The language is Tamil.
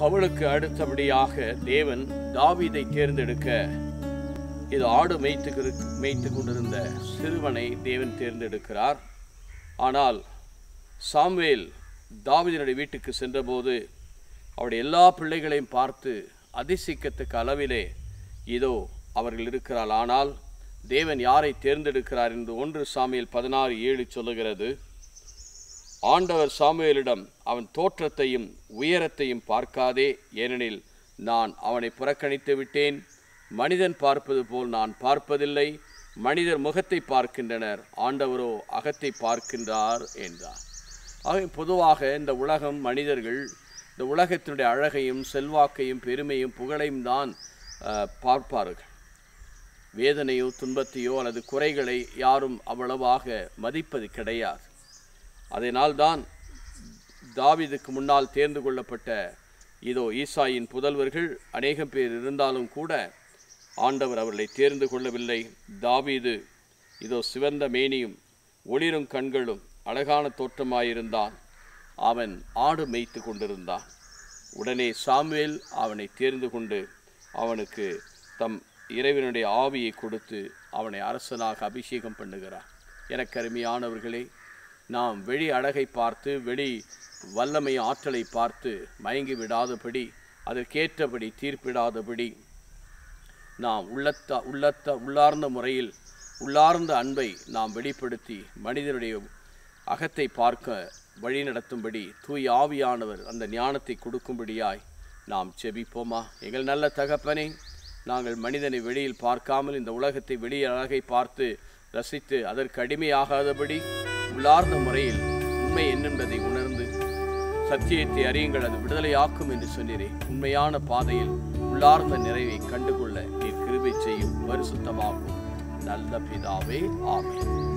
சவுலுக்கு அடுத்தபடியாக தேவன் தாவீதை தேர்ந்தெடுக்க இது ஆடு மேய்த்து மேய்த்து கொண்டிருந்த சிறுவனை தேவன் தேர்ந்தெடுக்கிறார் ஆனால் சாமுவேல் தாவீதினுடைய வீட்டுக்கு சென்றபோது அவருடைய எல்லா பிள்ளைகளையும் பார்த்து அதிசயிக்கத்தக்க அளவிலே இதோ அவர்கள் இருக்கிறார் ஆனால் தேவன் யாரை தேர்ந்தெடுக்கிறார் என்று ஒன்று சாமியில் பதினாறு ஏழு சொல்லுகிறது ஆண்டவர் சாமுவேலிடம் அவன் தோற்றத்தையும் உயரத்தையும் பார்க்காதே ஏனெனில் நான் அவனை புறக்கணித்து விட்டேன் மனிதன் பார்ப்பது போல் நான் பார்ப்பதில்லை மனிதர் முகத்தை பார்க்கின்றனர் ஆண்டவரோ அகத்தை பார்க்கின்றார் என்றார் ஆக பொதுவாக இந்த உலகம் மனிதர்கள் இந்த உலகத்தினுடைய அழகையும் செல்வாக்கையும் பெருமையும் புகழையும் தான் அஹ், பார்ப்பார்கள் வேதனையோ துன்பத்தையோ அல்லது குறைகளை யாரும் அவ்வளவாக மதிப்பது கிடையாது அதனால்தான் தாவீதுக்கு முன்னால் தேர்ந்து கொள்ளப்பட்ட இதோ ஈசாயின் புதல்வர்கள் அநேகம் பேர் இருந்தாலும் கூட ஆண்டவர் அவர்களை தேர்ந்து கொள்ளவில்லை தாவீது இதோ சிவந்த மேனியும் ஒளிரும் கண்களும் அழகான தோற்றமாயிருந்தான் அவன் ஆடு மேய்த்து கொண்டிருந்தான் உடனே சாமுவேல் அவனை தேர்ந்து கொண்டு அவனுக்கு தம் இறைவனுடைய ஆவியை கொடுத்து அவனை அரசனாக அபிஷேகம் பண்ணுகிறார் எனக்கு அருமையானவர்களே நாம் வெளி அழகை பார்த்து வெளி வல்லமை ஆற்றலை பார்த்து மயங்கி விடாதபடி அதற்கேற்றபடி தீர்ப்பிடாதபடி நாம் உள்ளத்த உள்ளத்த உள்ளார்ந்த முறையில் உள்ளார்ந்த அன்பை நாம் வெளிப்படுத்தி மனிதனுடைய அகத்தை பார்க்க வழி நடத்தும்படி தூய் ஆவியானவர் அந்த ஞானத்தை கொடுக்கும்படியாய் நாம் செபிப்போமா எங்கள் நல்ல தகப்பனே நாங்கள் மனிதனை வெளியில் பார்க்காமல் இந்த உலகத்தை வெளியே அழகை பார்த்து ரசித்து அதற்கு அடிமையாகாதபடி உள்ளார்ந்த முறையில் உண்மை என்னென்பதை உணர்ந்து சத்தியத்தை அறியுங்கள் அது விடுதலையாக்கும் என்று சொன்னீரே உண்மையான பாதையில் உள்ளார்ந்த நிறைவை கண்டுகொள்ள நீர் கிருபை செய்யும் பரிசுத்தமாகும் நல்ல பிதாவே ஆமென்